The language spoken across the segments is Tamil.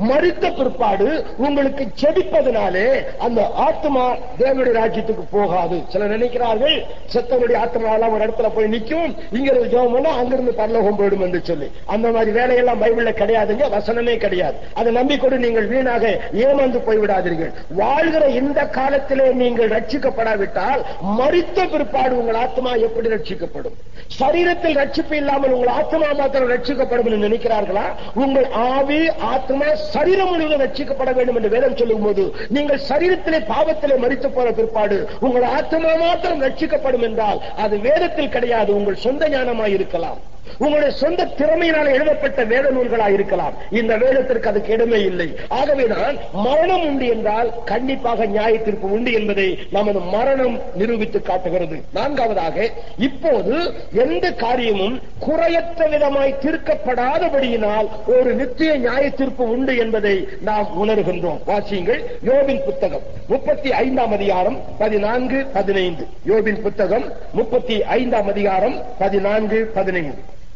மறித்த பிற்பாடு உங்களுக்கு செபிப்பதனாலே அந்த ஆத்மா தேவனுடைய ராஜ்யத்துக்கு போகாது சில நினைக்கிறார்கள் செத்தவனுடைய ஆத்மா எல்லாம் ஒரு இடத்துல போய் நிக்கும் இங்க இருந்து ஜெபம் பண்ணா அங்கிருந்து பரலோகம் போயிடும் என்று சொல்லி அந்த மாதிரி வேலையெல்லாம் பைபிள்ல கிடையாதுங்க வசனமே கிடையாது அதை நம்பிக்கொண்டு நீங்கள் வீணாக ஏமாந்து போய்விடாதீர்கள் வாழ்கிற இந்த காலத்திலே நீங்கள் ரட்சிக்கப்படாவிட்டால் மறித்த பிற்பாடு உங்கள் ஆத்மா எப்படி ரட்சிக்கப்படும் சரீரத்தில் ரட்சிப்பு இல்லாமல் உங்கள் ஆத்மா மாத்திரம் ரட்சிக்கப்படும் என்று நினைக்கிறார்களா உங்கள் ஆவி ஆத்மா சரீரம் முழுவதும் ரட்சிக்கப்பட வேண்டும் என்று வேதம் சொல்லும் போது நீங்கள் சரீரத்திலே பாவத்திலே மறித்து போன பிற்பாடு உங்கள் ஆத்மா மாத்திரம் ரட்சிக்கப்படும் என்றால் அது வேதத்தில் கிடையாது உங்கள் சொந்த ஞானமாய் இருக்கலாம் உங்களுடைய சொந்த திறமையினால் எழுதப்பட்ட வேத நூல்களாக இருக்கலாம் இந்த வேதத்திற்கு அதுக்கு இடமே இல்லை ஆகவேதான் மரணம் உண்டு என்றால் கண்டிப்பாக நியாய தீர்ப்பு உண்டு என்பதை நமது மரணம் நிரூபித்து காட்டுகிறது நான்காவதாக இப்போது எந்த காரியமும் குறையற்ற விதமாய் தீர்க்கப்படாதபடியினால் ஒரு நித்திய நியாய தீர்ப்பு உண்டு என்பதை நாம் உணர்கின்றோம் வாசியுங்கள் யோபின் புத்தகம் முப்பத்தி ஐந்தாம் அதிகாரம் பதினான்கு பதினைந்து யோபின் புத்தகம் முப்பத்தி ஐந்தாம் அதிகாரம் பதினான்கு பதினைந்து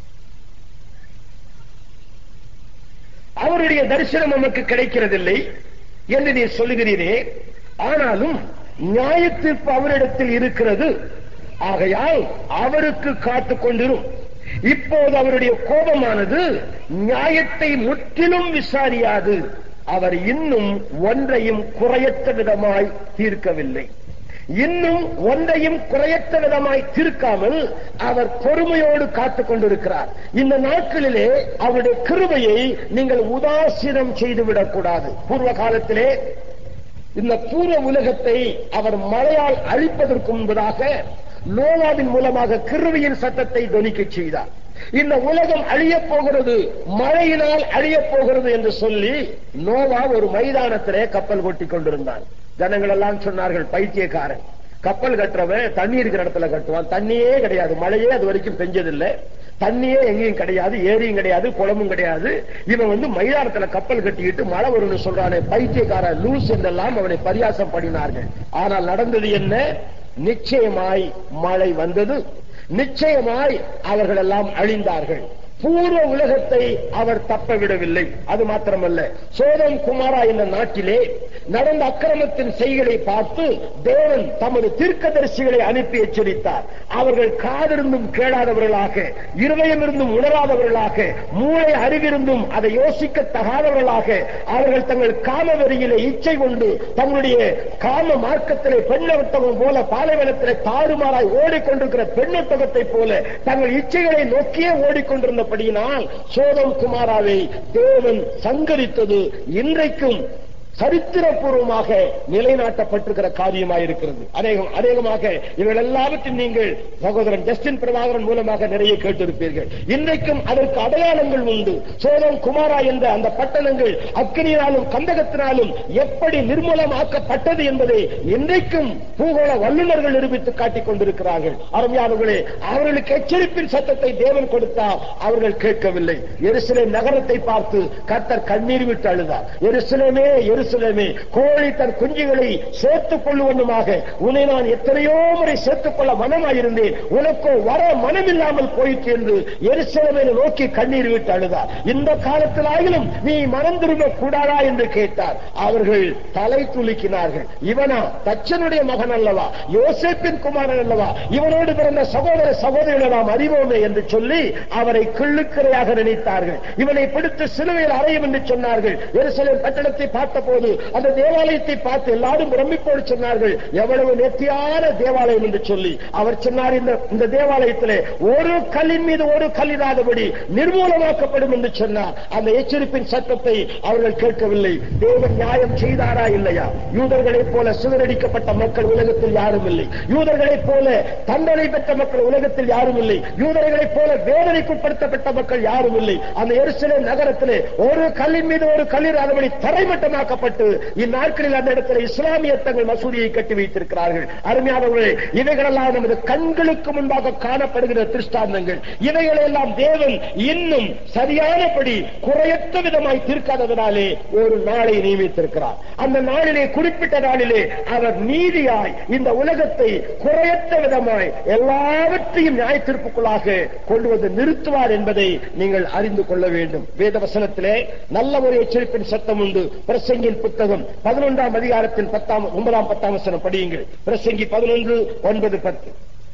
அவருடைய தரிசனம் நமக்கு கிடைக்கிறதில்லை என்று நீ சொல்லுகிறீரே ஆனாலும் நியாய தீர்ப்பு அவரிடத்தில் இருக்கிறது ஆகையால் அவருக்கு காத்துக் கொண்டிரும் இப்போது அவருடைய கோபமானது நியாயத்தை முற்றிலும் விசாரியாது அவர் இன்னும் ஒன்றையும் குறையற்ற விதமாய் தீர்க்கவில்லை இன்னும் ஒன்றையும் குறையற்ற விதமாய் தீர்க்காமல் அவர் பொறுமையோடு காத்துக் கொண்டிருக்கிறார் இந்த நாட்களிலே அவருடைய கிருபையை நீங்கள் உதாசீனம் செய்துவிடக் கூடாது பூர்வ காலத்திலே இந்த பூர்வ உலகத்தை அவர் மழையால் அழிப்பதற்கு முன்பதாக நோவாவின் மூலமாக கிருவியின் சத்தத்தை தொனிக்க செய்தார் இந்த உலகம் அழியப் போகிறது மழையினால் அழியப் போகிறது என்று சொல்லி நோவா ஒரு மைதானத்திலே கப்பல் கொட்டி கொண்டிருந்தான் ஜனங்கள் எல்லாம் சொன்னார்கள் பைத்தியக்காரன் கப்பல் கட்டுறவன் தண்ணி இருக்கிற இடத்துல கட்டுவான் தண்ணியே கிடையாது மழையே அது வரைக்கும் பெஞ்சதில்லை தண்ணியே எங்கேயும் கிடையாது ஏரியும் கிடையாது குளமும் கிடையாது இவன் வந்து மைதானத்துல கப்பல் கட்டிக்கிட்டு மழை வரும்னு சொல்றானே பைத்தியக்கார லூஸ் என்றெல்லாம் அவனை பரியாசம் பண்ணினார்கள் ஆனால் நடந்தது என்ன நிச்சயமாய் மழை வந்தது நிச்சயமாய் அவர்கள் எல்லாம் அழிந்தார்கள் பூர்வ உலகத்தை அவர் தப்ப விடவில்லை அது மாத்திரமல்ல சோதம் குமாரா என்ற நாட்டிலே நடந்த அக்கிரமத்தின் செய்களை பார்த்து தேவன் தமது தீர்க்கதரிசிகளை அனுப்பி எச்சரித்தார் அவர்கள் காதிருந்தும் கேளாதவர்களாக இருதயம் இருந்தும் உணராதவர்களாக மூளை அறிவிருந்தும் அதை யோசிக்க தகாதவர்களாக அவர்கள் தங்கள் காம வெறியிலே இச்சை கொண்டு தங்களுடைய காம மார்க்கத்திலே பெண்ணொட்டகம் போல பாலைவனத்திலே தாறுமாறாய் ஓடிக்கொண்டிருக்கிற பெண்ணொட்டகத்தை போல தங்கள் இச்சைகளை நோக்கியே ஓடிக்கொண்டிருந்தபடியினால் சோதம் குமாராவை தேவன் சங்கரித்தது இன்றைக்கும் சரித்திரபூர்வமாக நிலைநாட்டப்பட்டிருக்கிற காரியமாயிருக்கிறது அநேகம் அநேகமாக இவர்கள் எல்லாவற்றையும் நீங்கள் சகோதரன் ஜஸ்டின் பிரபாகரன் மூலமாக நிறைய கேட்டிருப்பீர்கள் இன்றைக்கும் அதற்கு அடையாளங்கள் உண்டு சோதம் குமாரா என்ற அந்த பட்டணங்கள் அக்கினியினாலும் கந்தகத்தினாலும் எப்படி நிர்மூலமாக்கப்பட்டது என்பதை இன்றைக்கும் பூகோள வல்லுநர்கள் நிரூபித்து காட்டிக் கொண்டிருக்கிறார்கள் அருமையானவர்களே அவர்களுக்கு எச்சரிப்பின் சத்தத்தை தேவன் கொடுத்தார் அவர்கள் கேட்கவில்லை எருசலேம் நகரத்தை பார்த்து கர்த்தர் கண்ணீர் விட்டு அழுதார் எருசலேமே எருசலேமே கோழி தன் குஞ்சுகளை சேர்த்துக் கொள்ளுவனுமாக உன்னை நான் எத்தனையோ முறை சேர்த்துக் கொள்ள மனமாயிருந்தேன் உனக்கோ வர மனமில்லாமல் போயிற்று என்று எருசலேமை நோக்கி கண்ணீர் விட்டு அழுதார் இந்த காலத்தில் ஆகிலும் நீ மனம் திரும்ப கூடாதா என்று கேட்டார் அவர்கள் தலை துலுக்கினார்கள் இவனா தச்சனுடைய மகன் அல்லவா யோசேப்பின் குமாரன் அல்லவா இவனோடு பிறந்த சகோதர சகோதரிகளை நாம் அறிவோமே என்று சொல்லி அவரை கிள்ளுக்கிறையாக நினைத்தார்கள் இவனை பிடித்து சிலுவையில் அறையும் என்று சொன்னார்கள் எருசலேம் பட்டணத்தை பார்த்தபோது அந்த தேவாலயத்தை பார்த்து எல்லாரும் பிரமிப்போடு சொன்னார்கள் எவ்வளவு நெத்தியான தேவாலயம் என்று சொல்லி அவர் சொன்னார் இந்த இந்த தேவாலயத்திலே ஒரு கல்லின் மீது ஒரு கல்லிடாதபடி நிர்மூலமாக்கப்படும் என்று சொன்னார் அந்த எச்சரிப்பின் சத்தத்தை அவர்கள் கேட்கவில்லை தேவன் நியாயம் செய்தாரா இல்லையா யூதர்களைப் போல சிதறடிக்கப்பட்ட மக்கள் உலகத்தில் யாரும் இல்லை யூதர்களைப் போல தண்டனை பெற்ற மக்கள் உலகத்தில் யாரும் இல்லை யூதர்களைப் போல வேதனைக்குட்படுத்தப்பட்ட மக்கள் யாரும் இல்லை அந்த எருசலேம் நகரத்திலே ஒரு கல்லின் மீது ஒரு கல்லிடாதபடி தரைமட்டமாக்கப்பட்ட கட்டப்பட்டு இந்நாட்களில் அந்த இடத்துல இஸ்லாமிய தங்கள் மசூதியை கட்டி வைத்திருக்கிறார்கள் அருமையானவர்களே இவைகளெல்லாம் நமது கண்களுக்கு முன்பாக காணப்படுகிற திருஷ்டாந்தங்கள் இவைகளெல்லாம் தேவன் இன்னும் சரியானபடி குறையற்ற விதமாய் தீர்க்காததனாலே ஒரு நாளை நியமித்திருக்கிறார் அந்த நாளிலே குறிப்பிட்ட நாளிலே அவர் நீதியாய் இந்த உலகத்தை குறையற்ற விதமாய் எல்லாவற்றையும் நியாய தீர்ப்புக்குள்ளாக கொண்டு வந்து நிறுத்துவார் என்பதை நீங்கள் அறிந்து கொள்ள வேண்டும் வேத வசனத்திலே நல்ல ஒரு எச்சரிப்பின் சத்தம் உண்டு பிரசங்கின் புத்தகம் பதினொன்றாம் அதிகாரத்தின் பத்தாம் ஒன்பதாம் பத்தாம் வசனம் படியுங்கள் பிரசங்கி பதினொன்று ஒன்பது பத்து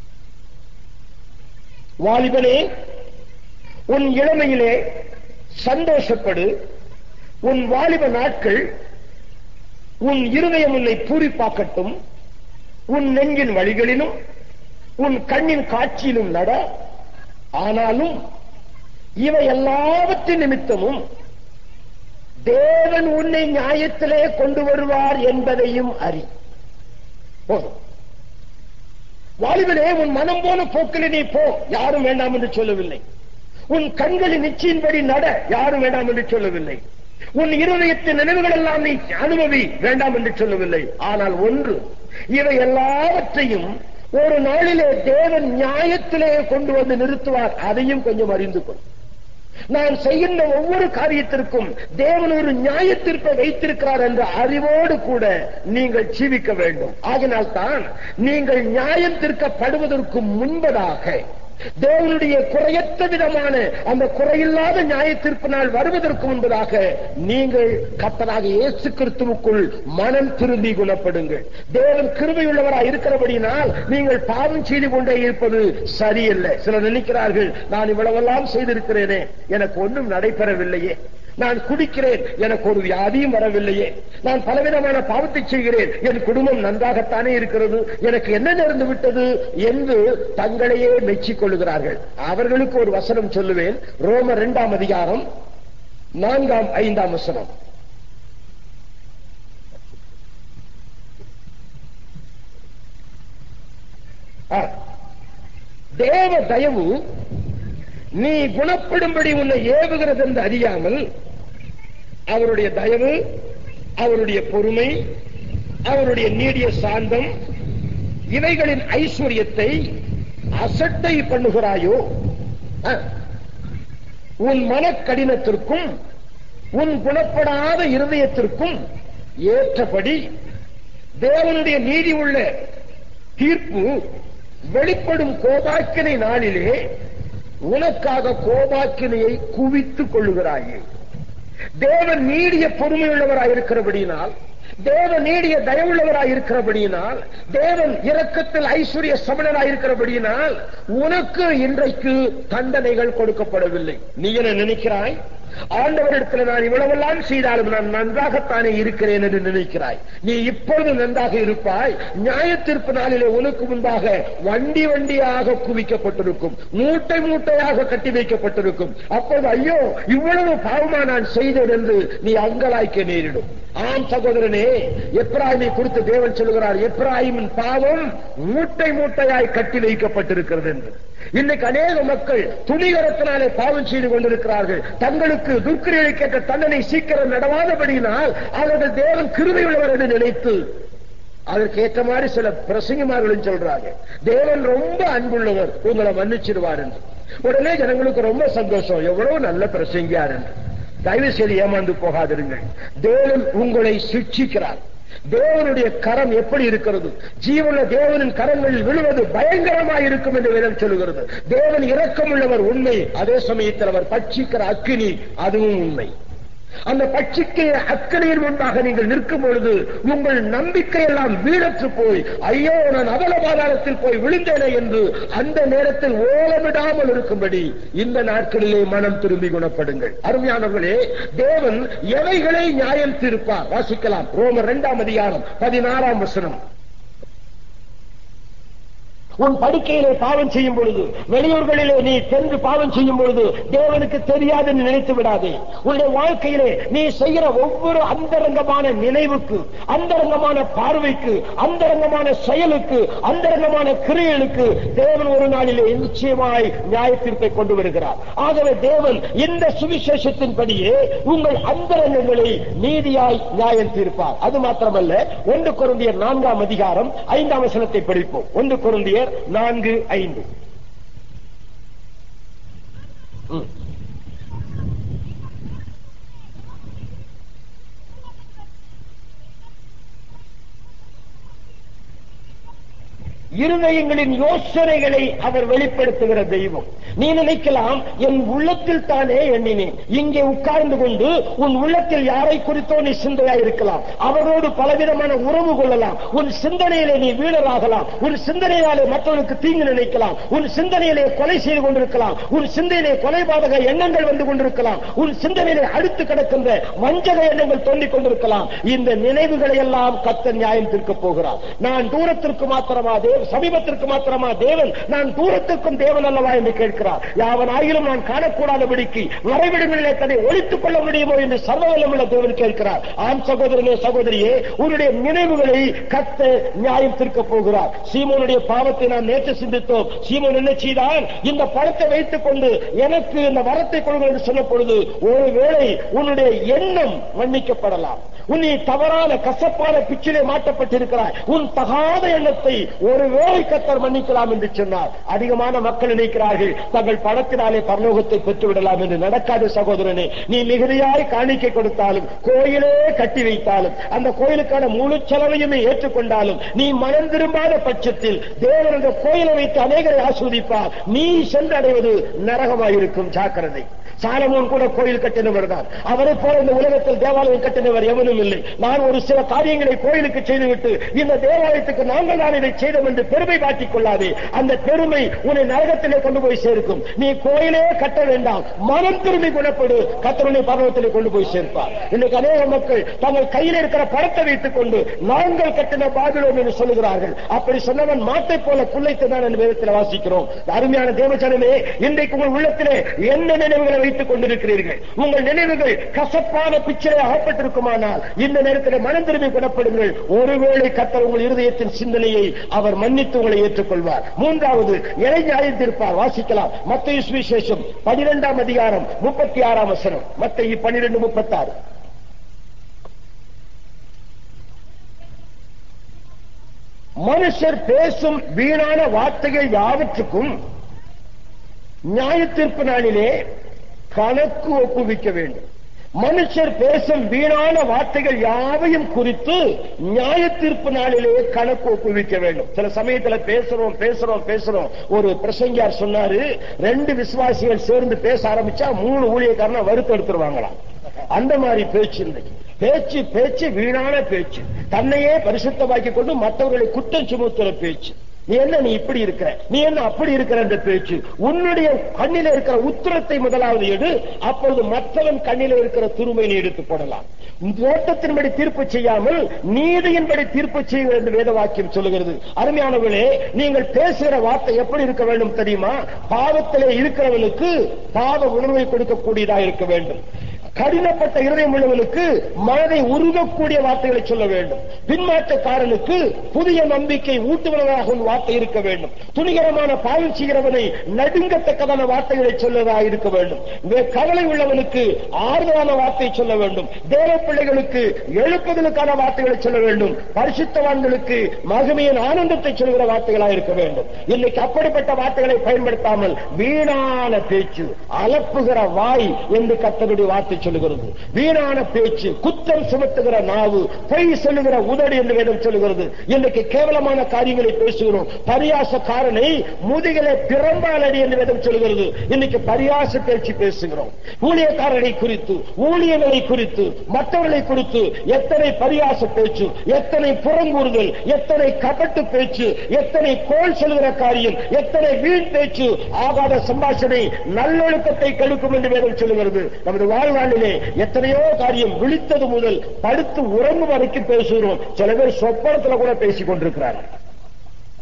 வாலிபனே உன் இளமையிலே சந்தோஷப்படு உன் வாலிப நாட்கள் உன் இருதயம் உன்னை பூரிப்பாக்கட்டும் உன் நெஞ்சின் வழிகளிலும் உன் கண்ணின் காட்சியிலும் நட ஆனாலும் இவை எல்லாவற்றின் நிமித்தமும் தேவன் உன்னை நியாயத்திலே கொண்டு வருவார் என்பதையும் அறி போதும் வாலிபனே உன் மனம் போன போக்கில் நீ போ யாரும் வேண்டாம் என்று சொல்லவில்லை உன் கண்களின் நிச்சயின்படி நட யாரும் வேண்டாம் என்று சொல்லவில்லை உன் இருதயத்தின் நினைவுகள் எல்லாம் நீ அனுபவி வேண்டாம் என்று சொல்லவில்லை ஆனால் ஒன்று இவை எல்லாவற்றையும் ஒரு நாளிலே தேவன் நியாயத்திலே கொண்டு வந்து நிறுத்துவார் அதையும் கொஞ்சம் அறிந்து கொள் நான் செய்கின்ற ஒவ்வொரு காரியத்திற்கும் தேவன் ஒரு நியாயத்திற்பை வைத்திருக்கிறார் என்ற அறிவோடு கூட நீங்கள் ஜீவிக்க வேண்டும் ஆகினால் தான் நீங்கள் நியாயம் தீர்க்கப்படுவதற்கு முன்பதாக தேவனுடைய குறையற்ற விதமான அந்த குறையில்லாத நியாய தீர்ப்பு நாள் வருவதற்கு முன்பதாக நீங்கள் கத்தராக இயேசு கிறிஸ்துவுக்குள் மனம் திரும்பி குணப்படுங்கள் தேவன் கிருபையுள்ளவராய் இருக்கிறபடினால் நீங்கள் பாவம் செய்து கொண்டே இருப்பது சரியில்லை சிலர் நினைக்கிறார்கள் நான் இவ்வளவெல்லாம் செய்திருக்கிறேனே எனக்கு ஒன்றும் நடைபெறவில்லையே நான் குடிக்கிறேன் எனக்கு ஒரு வியாதியும் வரவில்லையே நான் பலவிதமான பாவத்தை செய்கிறேன் என் குடும்பம் நன்றாகத்தானே இருக்கிறது எனக்கு என்ன நடந்து விட்டது என்று தங்களையே மெச்சிக் கொள்ளுகிறார்கள் அவர்களுக்கு ஒரு வசனம் சொல்லுவேன் ரோம இரண்டாம் அதிகாரம் நான்காம் ஐந்தாம் வசனம் ஆ. தேவ தயவு நீ குணப்படும்படி உன்னை ஏவுகிறது என்று அறியாமல் அவருடைய தயவு அவருடைய பொறுமை அவருடைய நீடிய சாந்தம் இவைகளின் ஐஸ்வர்யத்தை அசட்டை பண்ணுகிறாயோ ஆ. உன் மனக்கடினத்திற்கும் உன் குணப்படாத இருதயத்திற்கும் ஏற்றபடி தேவனுடைய நீதி உள்ள தீர்ப்பு வெளிப்படும் கோபாக்கினை நாளிலே உனக்காக கோபாக்கினையை குவித்துக் கொள்ளுகிறாயே தேவன் நீடிய பொறுமையுள்ளவராய் இருக்கிறபடியினால் தேவன் நீடிய தயவுள்ளவராய் இருக்கிறபடியினால் தேவன் இரக்கத்தில் ஐஸ்வர்ய சமணராய் இருக்கிறபடியினால் உனக்கு இன்றைக்கு தண்டனைகள் கொடுக்கப்படவில்லை நீ என்ன நினைக்கிறாய் ஆண்டவரிடத்தில் நான் இவ்வளவெல்லாம் செய்தாலும் நான் நன்றாகத்தானே இருக்கிறேன் என்று நினைக்கிறாய் நீ இப்பொழுது நன்றாக இருப்பாய் நியாய தீர்ப்பு நாளிலே உனக்கு முன்பாக வண்டி வண்டியாக குவிக்கப்பட்டிருக்கும் மூட்டை மூட்டையாக கட்டி வைக்கப்பட்டிருக்கும் அப்போது ஐயோ இவ்வளவு பாவமா நான் செய்தேன் என்று நீ அங்கலாய்க்க நேரிடும் ஆம் சகோதரனே எப்ராஹிமை குறித்து தேவன் சொல்கிறார் எப்ராஹிமின் பாவம் மூட்டை மூட்டையாய் கட்டி வைக்கப்பட்டிருக்கிறது என்று இன்னைக்கு அநேக மக்கள் துணிகரத்தினாலே பாவம் செய்து கொண்டிருக்கிறார்கள் தங்களுக்கு துர்க்கிரியலுக்கேற்ற தண்டனை சீக்கிரம் நடவாதபடியினால் அவர்கள் தேவன் கிருபை உள்ளவர் என்று நினைத்து அதற்கு ஏற்ற மாதிரி சில பிரசங்கிமார்களும் சொல்றாங்க தேவன் ரொம்ப அன்புள்ளவர் உங்களை மன்னிச்சிருவார் என்று உடனே ஜனங்களுக்கு ரொம்ப சந்தோஷம் எவ்வளவு நல்ல பிரசங்கியார் என்று தயவு செய்து ஏமாந்து போகாதிருங்கள் தேவன் உங்களை சிக்ஷிக்கிறார் தேவனுடைய கரம் எப்படி இருக்கிறது ஜீவன தேவனின் கரங்களில் விழுவது பயங்கரமாய் இருக்கும் என்று வேதம் சொல்லுகிறது தேவன் இரக்கமுள்ளவர் உண்மை அதே சமயத்தில் அவர் பட்சிக்கிற அக்கினி அதுவும் உண்மை அந்த பட்சிக்கு அக்கறையின் முன்பாக நீங்கள் நிற்கும் பொழுது உங்கள் நம்பிக்கை எல்லாம் வீடற்று போய் ஐயோ நான் அவல பாதாளத்தில் போய் விழுந்தேனே என்று அந்த நேரத்தில் ஓலமிடாமல் இருக்கும்படி இந்த நாட்களிலே மனம் திரும்பி குணப்படுங்கள் அருமையானவர்களே தேவன் எவைகளை நியாயம் தீர்ப்பார் வாசிக்கலாம் ரோமர் இரண்டாம் அதிகாரம் பதினாறாம் வசனம் உன் படுக்கையிலே பாவம் செய்யும் பொழுது வெளியூர்களிலே நீ சென்று பாவம் செய்யும் பொழுது தேவனுக்கு தெரியாது என்று நினைத்து விடாதே உன்னுடைய வாழ்க்கையிலே நீ செய்கிற ஒவ்வொரு அந்தரங்கமான நினைவுக்கு அந்தரங்கமான பார்வைக்கு அந்தரங்கமான செயலுக்கு அந்தரங்கமான கிரியலுக்கு தேவன் ஒரு நாளிலே நிச்சயமாய் நியாயத்தீர்ப்பை கொண்டு வருகிறார் ஆகவே தேவன் இந்த சுவிசேஷத்தின்படியே உங்கள் அந்தரங்கங்களை நீதியாய் நியாயம் தீர்ப்பார் அது மாத்திரமல்ல ஒன்று குருந்தியர் நான்காம் அதிகாரம் ஐந்தாம் வசனத்தை படிப்போம் ஒன்று குருந்தியர் நான்கு ஐந்து ம். இருதயங்களின் யோசனைகளை அவர் வெளிப்படுத்துகிற தெய்வம் நீ நினைக்கலாம் என் உள்ளத்தில் தானே எண்ணினேன் இங்கே உட்கார்ந்து கொண்டு உன் உள்ளத்தில் யாரை குறித்தோ நீ சிந்தையா இருக்கலாம் அவரோடு பலவிதமான உறவு கொள்ளலாம் உன் சிந்தனையிலே நீ வீரராகலாம் உன் சிந்தனையாலே மற்றவர்களுக்கு தீங்கு நினைக்கலாம் உன் சிந்தனையிலே கொலை செய்து கொண்டிருக்கலாம் உன் சிந்தையிலே கொலைபாதக எண்ணங்கள் வந்து கொண்டிருக்கலாம் உன் சிந்தனையிலே அடுத்து கிடக்கின்ற வஞ்சக எண்ணங்கள் தோண்டிக் கொண்டிருக்கலாம் இந்த நினைவுகளை எல்லாம் கத்த நியாயம் தீர்க்கப் போகிறார் நான் தூரத்திற்கு மாத்திரமா தேவ சமீபத்திற்கு மாத்திரமா தேவன் நான் தூரத்திற்கும் தேவன் அல்லவா என்று கேட்கிறார் யாவன் ஆயிலும் நான் காணக்கூடாதபடிக்கு மறைவிடங்களிலே தன்னை ஒழித்துக் கொள்ள முடியுமோ என்று சர்வவல்லமுள்ள தேவன் கேட்கிறார் ஆம் சகோதரனே சகோதரியே உன்னுடைய நினைவுகளை கத்த நியாயம் தீர்க்கப் போகிறார் சீமோனுடைய பாவத்தை நாம் நேற்று சிந்தித்தோம் சீமோன் என்ன செய்தான் இந்த பழத்தை வைத்துக் கொண்டு எனக்கு இந்த வரத்தை கொள்கள் என்று சொன்ன பொழுது ஒருவேளை உன்னுடைய எண்ணம் மன்னிக்கப்படலாம் உன் நீ தவறான கசப்பான பிச்சிலே மாட்டப்பட்டிருக்கிறாய் உன் தகாத எண்ணத்தை ஒருவேளை கத்தர் மன்னிக்கலாம் என்று சொன்னார் அதிகமான மக்கள் நினைக்கிறார்கள் தங்கள் பணத்தினாலே பரலோகத்தை பெற்று விடலாம் என்று நடக்காது சகோதரனே நீ மிகுதியாய் காணிக்கை கொடுத்தாலும் கோயிலே கட்டி வைத்தாலும் அந்த கோயிலுக்கான முழு செலவையுமே ஏற்றுக்கொண்டாலும் நீ மனம் திரும்பாத பட்சத்தில் தேவன் அந்த கோயிலை வைத்து அநேகரை ஆஸ்வதிப்பார் நீ சென்றடைவது நரகமாயிருக்கும் ஜாக்கிரதை சாலமோன் கூட கோயில் கட்டினவர் தான் அவரை போல இந்த உலகத்தில் தேவாலயம் கட்டினவர் எவனும் இல்லை நான் ஒரு சில காரியங்களை கோயிலுக்கு செய்துவிட்டு இந்த தேவாலயத்துக்கு நாங்கள் தான் இதை செய்தோம் என்று பெருமை காட்டிக் கொள்ளாதே அந்த பெருமை உன்னை நரகத்திலே கொண்டு போய் சேர்க்கும் நீ கோயிலே கட்ட வேண்டாம் மனம் திரும்பி குணப்படு கத்தருடைய பருவத்திலே கொண்டு போய் சேர்ப்பார் இன்னைக்கு அநேக மக்கள் தங்கள் கையில் இருக்கிற படத்தை வைத்துக் கொண்டு நாங்கள் கட்டின பாபிலோன் என்று சொல்லுகிறார்கள் அப்படி சொன்னவன் மாட்டை போல குள்ளைத்துதான் என்று வேதத்தில் வாசிக்கிறோம் அருமையான தேவச்சனமே இன்றைக்கு உங்கள் உள்ளத்திலே என்ன நினைவுகளை வைத்துக் கொண்டிருக்கிறீர்கள் உங்கள் நினைவுகள் கசப்பான பிச்சரை அகப்பட்டிருக்குமானால் இந்த நேரத்தில் மனம் திரும்பி குணப்படுங்கள் ஒருவேளை கத்தர் உங்கள் இருதயத்தின் சிந்தனையை அவர் மன்னித்து உங்களை ஏற்றுக்கொள்வார் மூன்றாவது எதை நியாயத்திருப்பார் வாசிக்கலாம் மத்திய சுவிசேஷம் பனிரெண்டாம் அதிகாரம் முப்பத்தி ஆறாம் வசனம் மத்திய பனிரெண்டு முப்பத்தாறு மனுஷர் பேசும் வீணான வார்த்தைகள் யாவற்றுக்கும் நியாயத்தீர்ப்பு நாளிலே கணக்கு ஒப்புவிக்க வேண்டும் மனுஷர் பேசும் வீணான வார்த்தைகள் யாவையும் குறித்து நியாய தீர்ப்பு நாளிலே கணக்கு ஒப்புவிக்க வேண்டும் சில சமயத்துல பேசுறோம் பேசுறோம் பேசுறோம் ஒரு பிரசங்கியார் சொன்னாரு ரெண்டு விசுவாசிகள் சேர்ந்து பேச ஆரம்பிச்சா மூணு ஊழியக்காரனை வறுத்து எடுத்துருவாங்களாம் அந்த மாதிரி பேச்சு இன்னைக்கு பேச்சு பேச்சு வீணான பேச்சு தன்னையே பரிசுத்தமாக்கி கொண்டு மற்றவர்களை குற்றம் சுமத்துற பேச்சு நீ என்ன நீ இப்படி இருக்கிற நீ என்ன அப்படி இருக்கிற என்ற பேச்சு உன்னுடைய கண்ணில இருக்கிற உத்தரத்தை முதலாவது எடு அப்பொழுது மற்றவன் கண்ணில இருக்கிற துருமை நீ எடுத்து போடலாம் ஓட்டத்தின்படி தீர்ப்பு செய்யாமல் நீதியின்படி தீர்ப்பு செய்ய என்று வேத வாக்கியம் சொல்லுகிறது அருமையானவர்களே நீங்கள் பேசுகிற வார்த்தை எப்படி இருக்க வேண்டும் தெரியுமா பாவத்திலே இருக்கிறவனுக்கு பாவ உணர்வை கொடுக்கக்கூடியதா இருக்க வேண்டும் கடினப்பட்ட இருதயம் உள்ளவனுக்கு மனதை உருகக்கூடிய வார்த்தைகளை சொல்ல வேண்டும் பின்மாற்றக்காரனுக்கு புதிய நம்பிக்கை ஊட்டுவதாக ஒரு வார்த்தை இருக்க வேண்டும் துணிகரமான பாவம் செய்கிறவனை நடுங்கத்தக்கதான வார்த்தைகளை சொல்லதாக இருக்க வேண்டும் வே- கவலை உள்ளவனுக்கு ஆறுதலான வார்த்தை சொல்ல வேண்டும் தேவ பிள்ளைகளுக்கு எழுப்புதலுக்கான வார்த்தைகளை சொல்ல வேண்டும் பரிசுத்தவான்களுக்கு மகிமையின் ஆனந்தத்தை சொல்கிற வார்த்தைகளாக இருக்க வேண்டும் இன்னைக்கு அப்படிப்பட்ட வார்த்தைகளை பயன்படுத்தாமல் வீணான பேச்சு அலப்புகிற வாய் என்று கத்தருடைய வார்த்தை சொல்லுகிறது வீணான பேச்சு குற்றம் சுமத்துகிற நாவு பொய் சொல்லுகிற உதடு என்று வேதம் சொல்லுகிறது இன்னைக்கு கேவலமான காரியங்களை பேசுகிறோம் பரியாசக்காரனை முதுகிலே பிறம்பாலடி என்று வேதம் சொல்லுகிறது இன்னைக்கு பரியாச பேச்சு பேசுகிறோம் ஊழியக்காரனை குறித்து ஊழியர்களை குறித்து மற்றவர்களை குறித்து எத்தனை பரியாச பேச்சு எத்தனை புறங்கூறுதல் எத்தனை கபட்டு பேச்சு எத்தனை கோல் சொல்லுகிற காரியம் எத்தனை வீண் பேச்சு ஆகாத சம்பாஷணை நல்லொழுக்கத்தை கெடுக்கும் என்று வேதம் சொல்லுகிறது நமது வாழ்நாளிலே எத்தனையோ காரியம் விழித்தது முதல் படுத்து உறங்கும் வரைக்கும் பேசுகிறோம் சில பேர் சொப்பனத்துல கூட பேசிக் கொண்டிருக்கிறார்கள்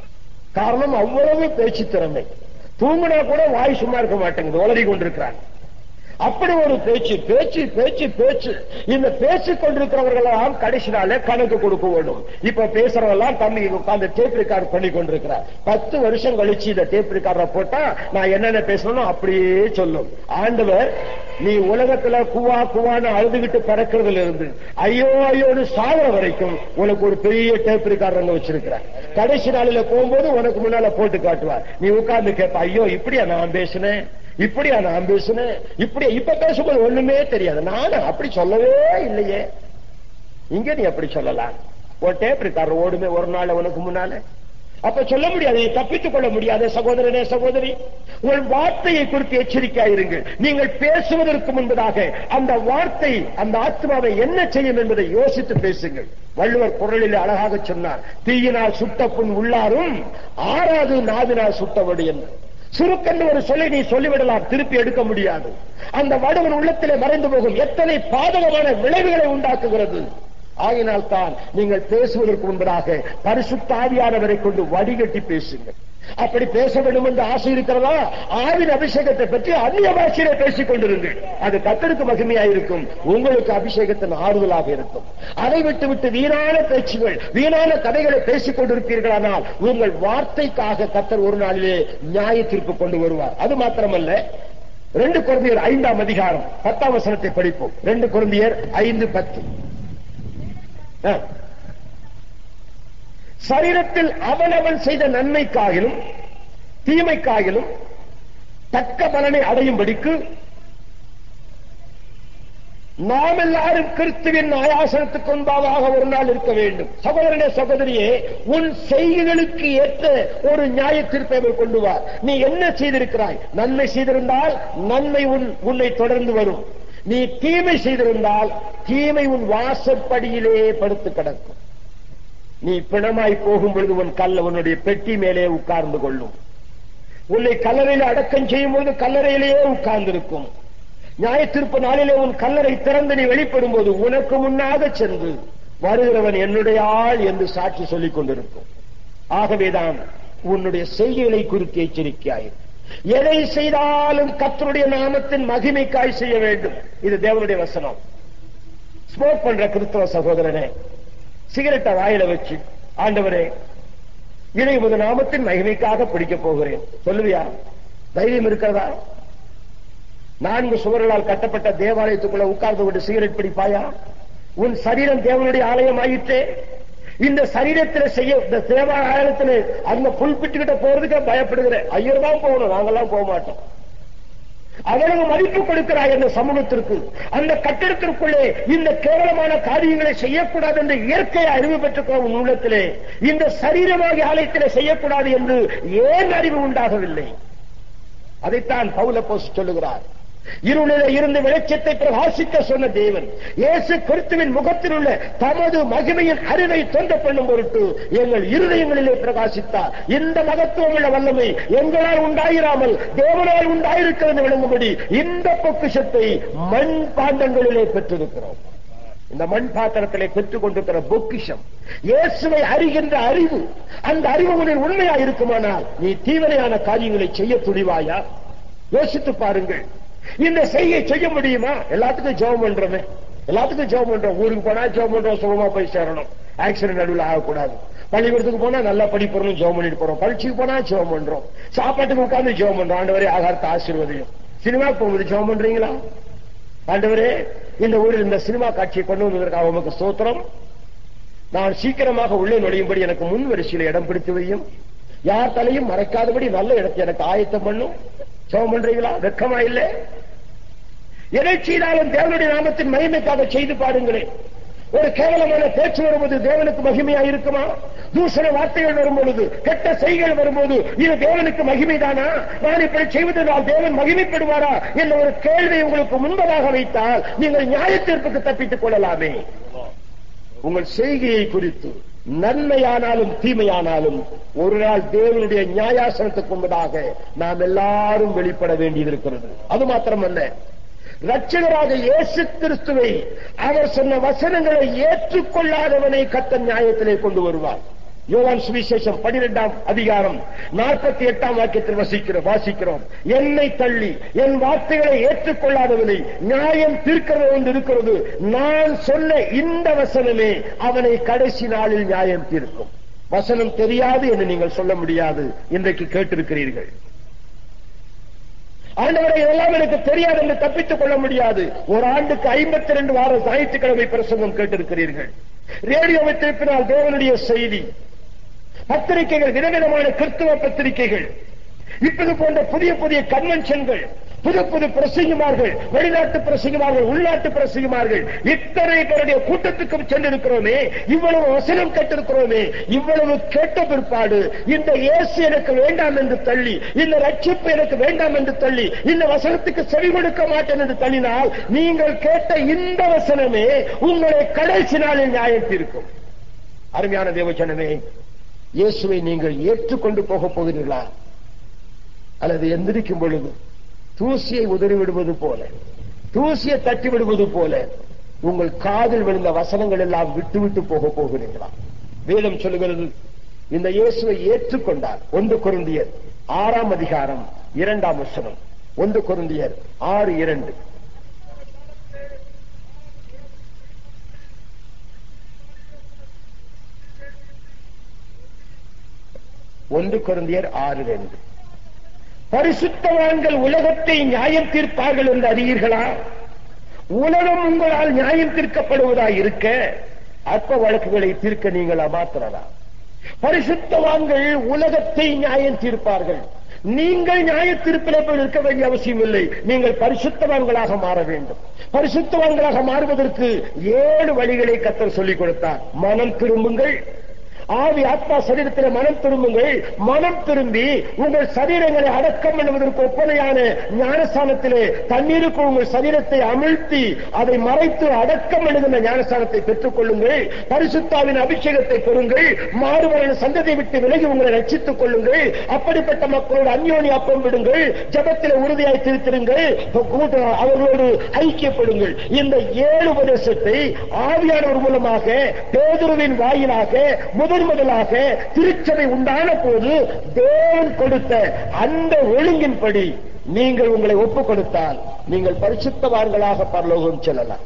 காரணம் அவ்வளவு பேச்சு திறமை தூங்கினா கூட வாய் சும்மா இருக்க மாட்டேங்குது உளறி கொண்டிருக்கிறாங்க அப்படி ஒரு பேச்சு பேச்சு பேச்சு பேச்சு இந்த பேசிக் கொண்டிருக்கிறவர்கள் எல்லாம் கடைசி நாளே கணக்கு கொடுக்க வேண்டும் இப்ப பேசுறவெல்லாம் தம்பி உட்கார்ந்து டேப் ரெக்கார்ட் பண்ணி கொண்டிருக்கிறார் பத்து வருஷம் கழிச்சு இந்த டேப் ரெக்கார்டை போட்டா நான் என்னென்ன பேசணும் அப்படியே சொல்லும் ஆண்டவர் நீ உலகத்துல குவா குவான்னு அழுதுகிட்டு பறக்கிறதுல இருந்து ஐயோ ஐயோன்னு சாகுற வரைக்கும் உனக்கு ஒரு பெரிய டேப் ரெக்கார்டர் அங்க வச்சிருக்கிறார் கடைசி நாளில போகும்போது உனக்கு முன்னால போட்டு காட்டுவார் நீ உட்கார்ந்து கேட்ப ஐயோ இப்படியா நான் பேசினேன் இப்படியா நான் பேசுனேன் இப்படி இப்ப பேசும்போது ஒண்ணுமே தெரியாது நானும் அப்படி சொல்லவே இல்லையே இங்க நீ அப்படி சொல்லலாம் ஒரு டேப் இருக்காரு ஓடுமே ஒரு நாள் உனக்கு முன்னால அப்ப சொல்ல முடியாது தப்பித்துக் கொள்ள முடியாது சகோதரனே சகோதரி உங்கள் வார்த்தையை குறித்து எச்சரிக்கையாயிருங்கள் நீங்கள் பேசுவதற்கு முன்பதாக அந்த வார்த்தை அந்த ஆத்மாவை என்ன செய்யும் என்பதை யோசித்து பேசுங்கள் வள்ளுவர் குரலில் அழகாக சொன்னார் தீயினால் சுட்ட புண் உள்ளாரும் ஆறாது நாவினால் சுட்டபடி என்று சுருக்கென்று ஒரு சொல்லை நீ சொல்லிவிடலாம் திருப்பி எடுக்க முடியாது அந்த வடுவன் உள்ளத்திலே மறைந்து போகும் எத்தனை பாதகமான விளைவுகளை உண்டாக்குகிறது ஆகினால் தான் நீங்கள் பேசுவதற்கு முன்பதாக பரிசுத்த ஆவியானவரை கொண்டு வடிகட்டி பேசுங்கள் அப்படி பேச வேண்டும் என்று ஆசை இருக்கிறதா ஆவின் அபிஷேகத்தை பற்றி அந்நிய பாஷையிலே பேசிக் கொண்டிருங்கள் அது கத்தருக்கு மகிமையாயிருக்கும் உங்களுக்கு அபிஷேகத்தின் ஆறுதலாக இருக்கும் அதை விட்டு விட்டு வீணான பேச்சுகள் வீணான கதைகளை பேசிக் கொண்டிருப்பீர்களானால் உங்கள் வார்த்தைக்காக கத்தர் ஒரு நாளிலே நியாய தீர்ப்பு கொண்டு வருவார் அது மாத்திரமல்ல ரெண்டு குழந்தையர் ஐந்தாம் அதிகாரம் பத்தாம் வசனத்தை படிப்போம் ரெண்டு குழந்தையர் ஐந்து பத்து ஆ. சரீரத்தில் அவனவன் செய்த நன்மைக்காகிலும் தீமைக்காகிலும் தக்க பலனை அடையும்படிக்கு நாம் எல்லாரும் கிறிஸ்துவின் ஆயாசனத்துக்கு முன்பாக ஒரு நாள் இருக்க வேண்டும் சகோதரனே சகோதரியே உன் செய்கைகளுக்கு ஏற்ற ஒரு நியாய தீர்ப்பை அவர் கொண்டு வா நீ என்ன செய்திருக்கிறாய் நன்மை செய்திருந்தால் நன்மை உன் உன்னை தொடர்ந்து வரும் நீ தீமை செய்திருந்தால் தீமை உன் வாசற்படியிலே படுத்து கிடக்கும் நீ பிணமாய் போகும் பொழுது உன் கல்ல உன்னுடைய பெட்டி மேலே உட்கார்ந்து கொள்ளும் உன்னை கல்லறையில் அடக்கம் செய்யும் பொழுது கல்லறையிலேயே உட்கார்ந்திருக்கும் நியாய தீர்ப்பு நாளிலே உன் கல்லறை திறந்து நீ வெளிப்படும் போது உனக்கு முன்னாக சென்று வருகிறவன் என்னுடைய ஆள் என்று சாட்சி சொல்லிக் கொண்டிருக்கும் ஆகவேதான் உன்னுடைய செய்கைகளை குறித்து எச்சரிக்கையாயிரு எதை செய்தாலும் கத்தருடைய நாமத்தின் மகிமைக்காய் செய்ய வேண்டும் இது தேவனுடைய வசனம் ஸ்மோக் பண்ற கிறிஸ்தவ சகோதரனே சிகரெட்டை வாயில வச்சு ஆண்டவரே இதை உமது நாமத்தின் மகிமைக்காக பிடிக்க போகிறேன் சொல்லுவியா தைரியம் இருக்கிறதா நான்கு சுவர்களால் கட்டப்பட்ட தேவாலயத்துக்குள்ள உட்கார்ந்து கொண்டு சிகரெட் பிடிப்பாயா உன் சரீரம் தேவனுடைய ஆலயம் ஆயிற்றே இந்த சரீரத்தில் செய்ய இந்த தேவாலயத்தில் அந்த புல்பிட்டுக்கிட்ட போறதுக்கு பயப்படுகிறேன் ஐயர் தான் போகணும் நாங்கெல்லாம் போக மாட்டோம் அவ்வளவு மதிப்பு கொடுக்கிறாய் அந்த சமூகத்திற்கு அந்த கட்டிடத்திற்குள்ளே இந்த கேவலமான காரியங்களை செய்யக்கூடாது என்று இயற்கையை அறிவு பெற்றுக்கிற உன் உள்ளத்திலே இந்த சரீரமாகிய ஆலயத்திலே செய்யக்கூடாது என்று ஏன் அறிவு உண்டாகவில்லை அதைத்தான் பவுல போஸ் சொல்லுகிறார் இருளில இருந்து வெளிச்சத்தை பிரகாசிக்க சொன்ன தேவன் இயேசு கிறிஸ்துவின் முகத்தில் உள்ள தமது மகிமையின் அறிவை தொண்ட பண்ணும் பொருட்டு எங்கள் இருதயங்களிலே பிரகாசித்தார் இந்த மகத்துவம் உள்ள வல்லமை எங்களால் உண்டாயிராமல் தேவனால் உண்டாயிருக்கிறது விளங்கும்படி இந்த பொக்கிஷத்தை மண் பாண்டங்களிலே பெற்றிருக்கிறோம் இந்த மண் பாத்திரத்திலே பெற்றுக் கொண்டிருக்கிற பொக்கிஷம் இயேசுவை அறிகின்ற அறிவு அந்த அறிவு உன்னில் உண்மையா இருக்குமானால் நீ தீவிரையான காரியங்களை செய்ய துணிவாயா யோசித்து பாருங்கள் இந்த செய்கை செய்ய முடியுமா எல்லாத்துக்கும் ஜெபம் பண்றோமே எல்லாத்துக்கும் ஜெபம் பண்றோம் ஊருக்கு போனா ஜெபம் பண்றோம் சுகமா போய் சேரணும் ஆக்சிடென்ட் நடுவில் ஆகக்கூடாது பள்ளிக்கூடத்துக்கு போனா நல்லா படிப்பறணும் ஜெபம் பண்ணிட்டு போறோம் பரீட்சைக்கு போனா ஜெபம் பண்றோம் சாப்பாட்டுக்கு உட்கார்ந்து ஜெபம் பண்றோம் ஆண்டவரே ஆகாரத்தை ஆசீர்வதியும் சினிமாக்கு போகும்போது ஜெபம் பண்றீங்களா ஆண்டவரே இந்த ஊரில் இந்த சினிமா காட்சியை கொண்டு வந்ததற்காக உமக்கு ஸ்தோத்திரம் நான் சீக்கிரமாக உள்ளே நுழையும்படி எனக்கு முன் வரிசையில் இடம் பிடித்து வையும் யார் தலையும் மறைக்காதபடி நல்ல இடத்தை எனக்கு ஆயத்தம் பண்ணும் ஜெபம் பண்றீங்களா வெக்கமா இல்லை எதை செய்தாலும் தேவனுடைய நாமத்தின் மகிமைக்காக செய்து பாருங்களேன் ஒரு கேவலமான பேச்சு வரும்போது தேவனுக்கு மகிமையா இருக்குமா தூசண வார்த்தைகள் வரும்பொழுது கெட்ட செய்கள் வரும்போது இது தேவனுக்கு மகிமைதானா நான் இப்படி செய்வதனால் தேவன் மகிமைப்படுவாரா என்ற ஒரு கேள்வி உங்களுக்கு முன்பதாக வைத்தால் நீங்கள் நியாயத்தீர்ப்புக்கு தப்பித்துக் கொள்ளலாமே உங்கள் செய்கையை குறித்து நன்மையானாலும் தீமையானாலும் ஒரு நாள் தேவனுடைய நியாயாசனத்துக்கு முன்பதாக நாம் எல்லாரும் வெளிப்பட வேண்டியது அது மாத்திரமல்ல ரட்சகராக இயேசு கிறிஸ்துவை அவர் சொன்ன வசனங்களை ஏற்றுக்கொள்ளாதவனை கத்த நியாயத்திலே கொண்டு வருவார் யோவான் சுவிசேஷம் பனிரெண்டாம் அதிகாரம் நாற்பத்தி எட்டாம் வாக்கியத்தில் வசிக்கிறோம் வாசிக்கிறோம் என்னை தள்ளி என் வார்த்தைகளை ஏற்றுக்கொள்ளாதவனை நியாயம் தீர்க்கிறது ஒன்று இருக்கிறது நான் சொன்ன இந்த வசனமே அவனை கடைசி நாளில் நியாயம் தீர்க்கும் வசனம் தெரியாது என்று நீங்கள் சொல்ல முடியாது இன்றைக்கு கேட்டிருக்கிறீர்கள் ஆண்டவரை இதெல்லாம் எனக்கு தெரியாது என்று தப்பித்துக் கொள்ள முடியாது ஒரு ஆண்டுக்கு ஐம்பத்தி ரெண்டு வார ஞாயிற்றுக்கிழமை பிரசங்கம் கேட்டிருக்கிறீர்கள் ரேடியோவை திருப்பினால் தேவனுடைய செய்தி பத்திரிகைகள் விதவிதமான கிறிஸ்துவ பத்திரிகைகள் இப்பது போன்ற புதிய புதிய கன்வென்ஷன்கள் புது புது பிரசங்கிமார்கள் வெளிநாட்டு பிரசங்கிமார்கள் உள்நாட்டு பிரசங்கிமார்கள் இத்தனை பேருடைய கூட்டத்துக்கும் சென்றிருக்கிறோமே இவ்வளவு வசனம் கேட்டிருக்கிறோமே இவ்வளவு கேட்ட பிற்பாடு இந்த இயேசு எனக்கு வேண்டாம் என்று தள்ளி இந்த ரட்சிப்பு எனக்கு வேண்டாம் என்று தள்ளி இந்த வசனத்துக்கு செவி கொடுக்க மாட்டேன் என்று தள்ளினால் நீங்கள் கேட்ட இந்த வசனமே உங்களை கடைசி நாளில் நியாயத்திருக்கும் அருமையான தேவச்சனமே இயேசுவை நீங்கள் ஏற்றுக்கொண்டு போக போகிறீர்களா அல்லது எந்திரிக்கும் பொழுது தூசியை உதறி விடுவது போல தூசியை தட்டி விடுவது போல உங்கள் காதில் விழுந்த வசனங்கள் எல்லாம் விட்டு விட்டு போக போகிறீர்களா வேதம் சொல்லுகிறது இந்த இயேசுவை ஏற்றுக்கொண்டார் ஒன்று குருந்தியர் ஆறாம் அதிகாரம் இரண்டாம் வசனம் ஒன்று குருந்தியர் ஆறு இரண்டு ஒன்று குருந்தியர் ஆறு ரெண்டு பரிசுத்தவான்கள் உலகத்தை நியாயம் தீர்ப்பார்கள் என்று அறியீர்களா உலகம் உங்களால் நியாயம் தீர்க்கப்படுவதாய் இருக்க அற்ப வழக்குகளை தீர்க்க நீங்கள் அமாத்திரதா பரிசுத்தவான்கள் உலகத்தை நியாயம் தீர்ப்பார்கள் நீங்கள் நியாய தீர்ப்பிலே போய் இருக்க வேண்டிய அவசியம் இல்லை நீங்கள் பரிசுத்தவான்களாக மாற வேண்டும் பரிசுத்தவான்களாக மாறுவதற்கு ஏழு வழிகளை கத்தர் சொல்லிக் கொடுத்தார் மனம் திரும்புங்கள் ஆவி ஆத்மா சரீரத்தில் மனம் திரும்புங்கள் மனம் திரும்பி உங்கள் சரீரங்களை அடக்கம் பண்ணுவதற்கு ஒப்பனையான ஞானஸ்தானத்திலே தண்ணீருக்கு உங்கள் சரீரத்தை அமிழ்த்தி அதை மறைத்து அடக்கம் பண்ணுகின்ற ஞானஸ்தானத்தை பெற்றுக் கொள்ளுங்கள் பரிசுத்தாவின் அபிஷேகத்தை பெறுங்கள் மாறுவரின் சந்ததியை விட்டு விலகி உங்களை ரட்சித்துக் கொள்ளுங்கள் அப்படிப்பட்ட மக்களோடு அந்யோனி அப்பம் விடுங்கள் ஜபத்தில் உறுதியாய் திருத்திருங்கள் அவர்களோடு ஐக்கியப்படுங்கள் இந்த ஏழு உபதேசத்தை ஆவியானவர் மூலமாக பேதுருவின் வாயிலாக முதல் முதன் முதலாக திருச்சபை உண்டான போது தேவன் கொடுத்த அந்த ஒழுங்கின்படி நீங்கள் உங்களை ஒப்புக் கொடுத்தால் நீங்கள் பரிசுத்தவான்களாக பரலோகம் செல்லலாம்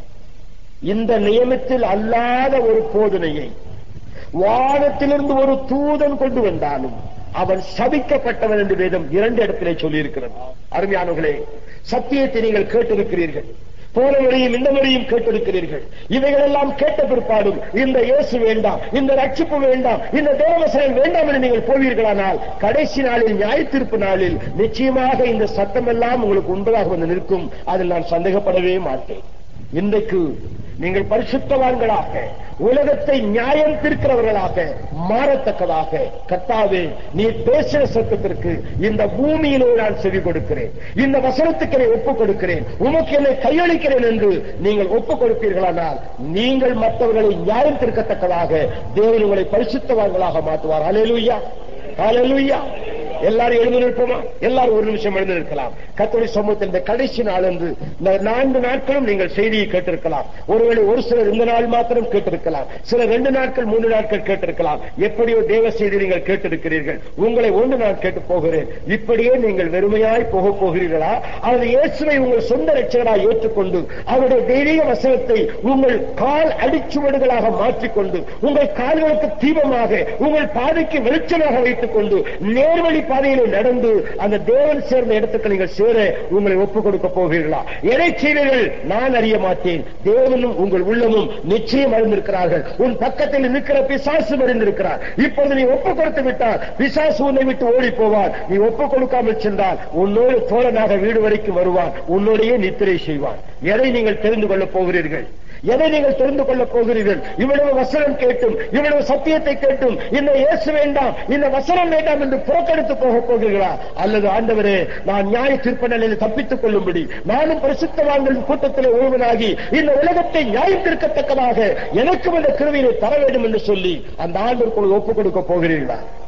இந்த நியமத்தில் அல்லாத ஒரு போதனையை வானத்திலிருந்து ஒரு தூதன் கொண்டு வந்தாலும் அவன் சபிக்கப்பட்டவன் என்று வேதம் இரண்டு இடத்திலே சொல்லியிருக்கிறது அருமையானவர்களே சத்தியத்தை நீங்கள் கேட்டிருக்கிறீர்கள் போன வழியும் இந்த வழியும் கேட்டிருக்கிறீர்கள் இவைகளெல்லாம் கேட்ட பிற்பாடும் இந்த இயேசு வேண்டாம் இந்த ரட்சிப்பு வேண்டாம் இந்த தேவசனம் வேண்டாம் என்று நீங்கள் போவீர்களானால் கடைசி நாளில் நியாயத்தீர்ப்பு நாளில் நிச்சயமாக இந்த சத்தம் எல்லாம் உங்களுக்கு உண்பதாக வந்து நிற்கும் அதில் நான் சந்தேகப்படவே மாட்டேன் இன்றைக்கு நீங்கள் பரிசுத்தவான்களாக உலகத்தை நியாயம் தீர்க்கிறவர்களாக மாறத்தக்கதாக கத்தாவே நீ பேசுகிற சத்தத்திற்கு இந்த பூமியிலே நான் செவி கொடுக்கிறேன் இந்த வசனத்துக்கு என்னை ஒப்புக் கொடுக்கிறேன் உமக்கு என்னை கையளிக்கிறேன் என்று நீங்கள் ஒப்புக் கொடுப்பீர்களானால் நீங்கள் மற்றவர்களை நியாயம் தீர்க்கத்தக்கதாக தேவன் உங்களை பரிசுத்தவான்களாக மாற்றுவார் அலையலுயா அலையலுயா எல்லாரும் எழுந்து நிற்போமா எல்லாரும் ஒரு நிமிஷம் எழுந்து நிற்கலாம் கத்தோடி சமூகத்தில் இந்த கடைசி நாள் என்று இந்த நான்கு நாட்களும் நீங்கள் செய்தியை கேட்டிருக்கலாம் ஒருவேளை ஒரு சிலர் இந்த நாள் மாத்திரம் கேட்டிருக்கலாம் சில ரெண்டு நாட்கள் மூன்று நாட்கள் கேட்டிருக்கலாம் எப்படியோ தேவ செய்தி நீங்கள் கேட்டிருக்கிறீர்கள் உங்களை ஒன்று நான் கேட்டு போகிறேன் இப்படியே நீங்கள் வெறுமையாய் போக போகிறீர்களா அல்லது இயேசுவை உங்கள் சொந்த ரட்சகராய் ஏற்றுக்கொண்டு அவருடைய தெய்வீக வசனத்தை உங்கள் கால் அடிச்சுவடுகளாக மாற்றிக்கொண்டு உங்கள் கால்களுக்கு தீபமாக உங்கள் பாதைக்கு வெளிச்சமாக வைத்துக் கொண்டு நேர்வழி பாதையிலே நடந்து அந்த தேவன் சேர்ந்த இடத்துக்கு நீங்கள் சேர உங்களை ஒப்புக் கொடுக்க போகிறீர்களா எதை செய்வீர்கள் நான் அறிய மாட்டேன் தேவனும் உங்கள் உள்ளமும் நிச்சயம் அறிந்திருக்கிறார்கள் உன் பக்கத்தில் நிற்கிற பிசாசு அறிந்திருக்கிறார் இப்பொழுது நீ ஒப்புக் கொடுத்து விட்டால் பிசாசு உன்னை விட்டு ஓடி போவார் நீ ஒப்புக் கொடுக்காமல் சென்றால் உன்னோடு தோழனாக வீடு வரைக்கும் வருவான் உன்னோடையே நித்திரை செய்வான் எதை நீங்கள் தெரிந்து கொள்ளப் போகிறீர்கள் எதை நீங்கள் தெரிந்து கொள்ளப் போகிறீர்கள் இவ்வளவு வசனம் கேட்டும் இவ்வளவு சத்தியத்தை கேட்டும் இந்த இயேசு வேண்டாம் இந்த வசனம் வேண்டாம் என்று புறக்கணித்து போக போகிறீர்களா அல்லது ஆண்டவரே நான் நியாய தீர்ப்பு நிலையில் தப்பித்துக் கொள்ளும்படி நானும் பரிசுத்தவான்களின் கூட்டத்திலே ஒருவனாகி இந்த உலகத்தை நியாயம் தீர்க்கத்தக்கதாக எனக்கும் இந்த கிருவியை தர வேண்டும் என்று சொல்லி அந்த ஆண்டிற்குள் ஒப்புக் கொடுக்க போகிறீர்களா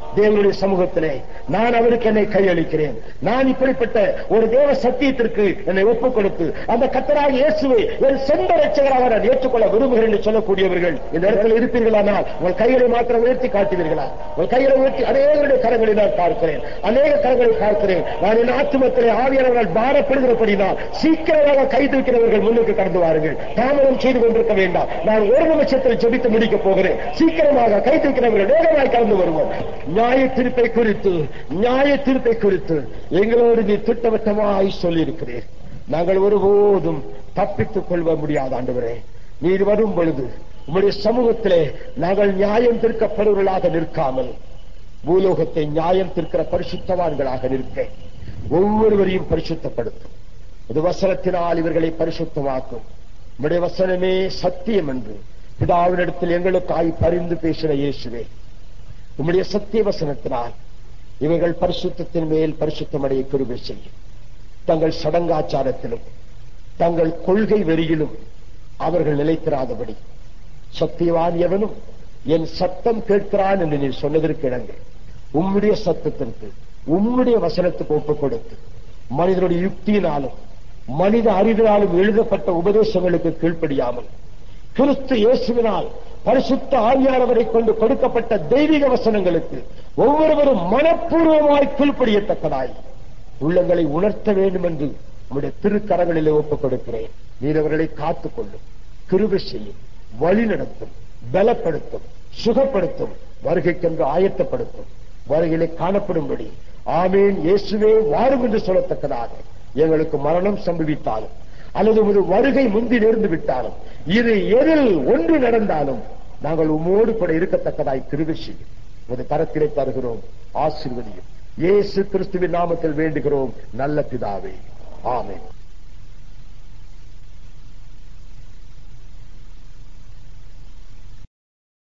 தேவனுடைய சமூகத்திலே நான் அவருக்கு என்னை கையளிக்கிறேன் நான் இப்படிப்பட்ட ஒரு தேவ சத்தியத்திற்கு என்னை ஒப்புக் கொடுத்து அந்த கத்தராக இயேசுவை என் சொந்த ரட்சகராக நான் ஏற்றுக்கொள்ள விரும்புகிறேன் என்று சொல்லக்கூடியவர்கள் இந்த இடத்தில் இருப்பீர்களானால் உங்கள் கைகளை மாத்திரம் உயர்த்தி காட்டுவீர்களா உங்கள் கைகளை உயர்த்தி அநேகருடைய கரங்களை நான் பார்க்கிறேன் அநேக கரங்களை பார்க்கிறேன் நான் என் ஆத்துமத்திலே ஆவியானவர்கள் பாரப்படுகிறபடினால் சீக்கிரமாக கை தூக்கிறவர்கள் முன்னுக்கு கடந்து வாருங்கள் தாமதம் செய்து கொண்டிருக்க வேண்டாம் நான் ஒரு நிமிஷத்தில் ஜெபித்து முடிக்க போகிறேன் சீக்கிரமாக கை தூக்கிறவர்கள் வேகமாய் கடந்து வருவோம் நியாய தீர்ப்பை குறித்து நியாய தீர்ப்பை குறித்து எங்களோடு நீ திட்டவட்டமாய் சொல்லியிருக்கிறீர் நாங்கள் ஒருபோதும் தப்பித்துக் கொள்ள முடியாது ஆண்டவரே நீர் வரும் பொழுது உம்முடைய சமூகத்திலே நாங்கள் நியாயம் தீர்க்கப்படுவர்களாக நிற்காமல் பூலோகத்தை நியாயம் தீர்க்கிற பரிசுத்தவான்களாக நிற்க ஒவ்வொருவரையும் பரிசுத்தப்படுத்தும் இது வசனத்தினால் இவர்களை பரிசுத்தமாக்கும் உம்முடைய வசனமே சத்தியம் என்று பிதாவினிடத்தில் எங்களுக்காய் பரிந்து பேசின இயேசுவே உம்முடைய சத்திய வசனத்தினால் இவர்கள் பரிசுத்தத்தின் மேல் பரிசுத்தமடைய கிருபை செய்யும் தங்கள் சடங்காச்சாரத்திலும் தங்கள் கொள்கை வெறியிலும் அவர்கள் நிலைத்திராதபடி சத்தியவான் எவனும் என் சத்தம் கேட்கிறான் என்று நீ சொன்னதற்கு இணங்க உம்முடைய சத்தத்திற்கு உம்முடைய வசனத்துக்கு ஒப்புக் கொடுத்து மனிதனுடைய யுக்தியினாலும் மனித அறிவினாலும் எழுதப்பட்ட உபதேசங்களுக்கு கீழ்ப்படியாமல் கிறிஸ்து இயேசுவினால் பரிசுத்த ஆவியானவரை கொண்டு கொடுக்கப்பட்ட தெய்வீக வசனங்களுக்கு ஒவ்வொருவரும் மனப்பூர்வமாய் கீழ்ப்படியத்தக்கதாய் உள்ளங்களை உணர்த்த வேண்டும் என்று உம்முடைய திருக்கரங்களிலே ஒப்புக் கொடுக்கிறேன் நீர் அவர்களை காத்துக் கொள்ளும் கிருபை செய்யும் வழி நடத்தும் பலப்படுத்தும் சுகப்படுத்தும் வருகைக்கென்று ஆயத்தப்படுத்தும் வருகையிலே காணப்படும்படி ஆமேன் இயேசுவே வாரும் என்று சொல்லத்தக்கதாக எங்களுக்கு மரணம் சம்பவித்தாலும் அல்லது ஒரு வருகை முந்தி நேர்ந்து விட்டாலும் இது எதில் ஒன்று நடந்தாலும் நாங்கள் உமோடு கூட இருக்கத்தக்கதாய் கிருபை செய்யும் ஒரு கரத்திலே தருகிறோம் ஆசீர்வதியும் இயேசு கிறிஸ்துவின் நாமத்தில் வேண்டுகிறோம் நல்ல பிதாவே ஆமென்